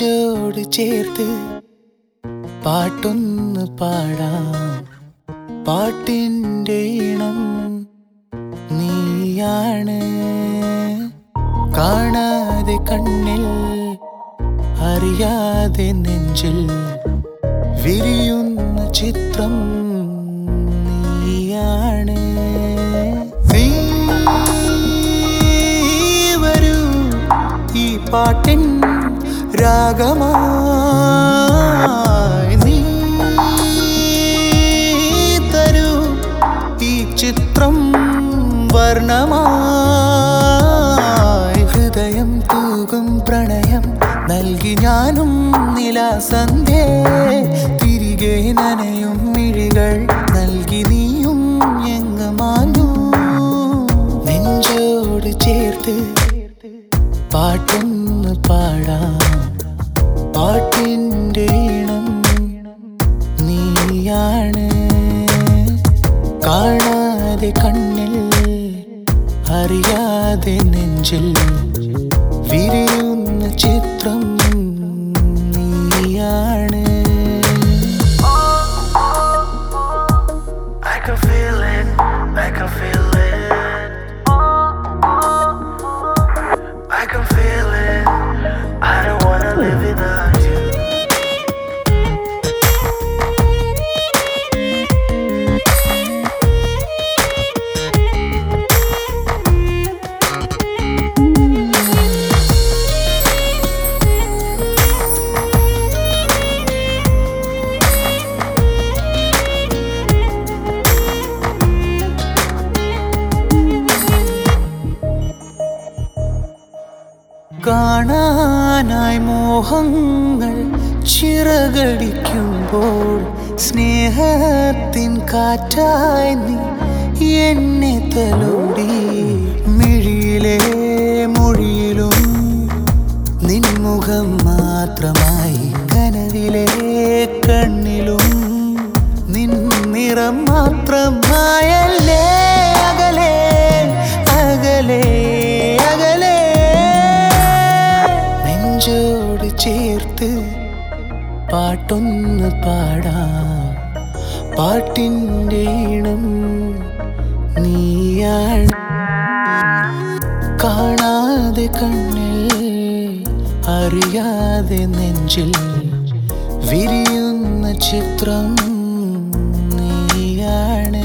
നെഞ്ചോട് ചേർത്ത് പാട്ടൊന്ന് പാടാം പാട്ടിൻ്റെ ഇണം നീയാണ് കാണാതെ കണ്ണിൽ അറിയാതെ നെഞ്ചിൽ വിരിയുന്ന ചിത്രം നീയാണ് നീ വരൂ ഈ പാട്ടിൻ രാഗമായി നീ തരൂ ഈ ചിത്രം വർണ്ണമായി ഹൃദയം തൂകും പ്രണയം നൽകി ഞാനും നിലാസന്ധേ തിരികെ നനയും മിഴികൾ നൽകി നീയും എങ്ങ് മാഞ്ഞു നെഞ്ചോട് ചേർത്ത് പാട്ടൊന്ന് പാടാം പാട്ടിൻ്റെ ഇണം നീയാണ് കാണാതെ കണ്ണിൽ അറിയാതെ നെഞ്ചിൽ വിരിയുന്ന ചിത്രം നീയാണ് I can feel it, I can feel it. I can feel it. I don't wanna live without you. കാണാനായി മോഹങ്ങൾ ചിറകടിക്കുമ്പോൾ സ്നേഹത്തിൻ കാറ്റായി നീ എന്നെ തലോടി മിഴിയിലെ മൊഴിയിലും നിൻമുഖം മാത്രമായി കനവിലെ കണ്ണിലും നിൻ നിറം മാത്രമായല്ലേ അകലെ അകലെ അകലെ നെഞ്ചോട് ചേർത്ത് പാട്ടൊന്ന് പാടാം പാട്ടിൻ്റെ ഇണം നീയാണ് കാണാതെ കണ്ണിൽ അറിയാതെ നെഞ്ചിൽ വിരിയുന്ന ചിത്രം നീയാണ്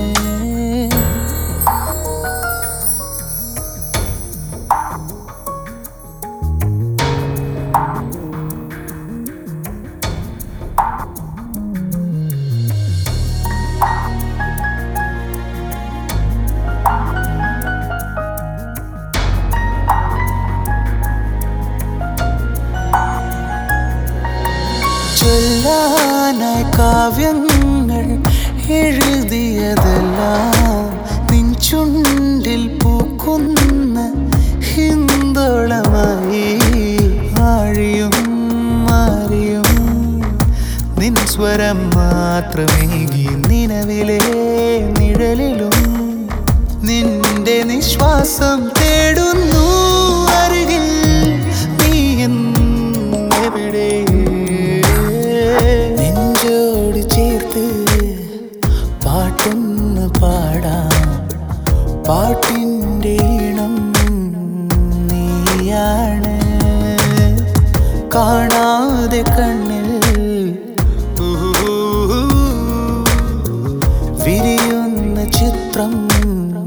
ചൊല്ലാനായി കാവ്യങ്ങൾ എഴുതിയതെല്ലാം നിൻ ചുണ്ടിൽ പൂക്കുന്ന ഹിന്ദോളമായി ആഴിയും മാറിയും നിൻ സ്വരം മാത്രമേകി നിലവിലെ നിഴലിലും നിന്റെ നിശ്വാസം തേടുന്നു അരികിൽ നീ എവിടെ നെഞ്ചോട് ചേർത്ത് പാട്ടൊന്ന് പാടാം പാട്ടിൻ്റെ ഇണം നീയാണ് കാണാതെ കണ്ണിൽ വിരിയുന്ന ചിത്രം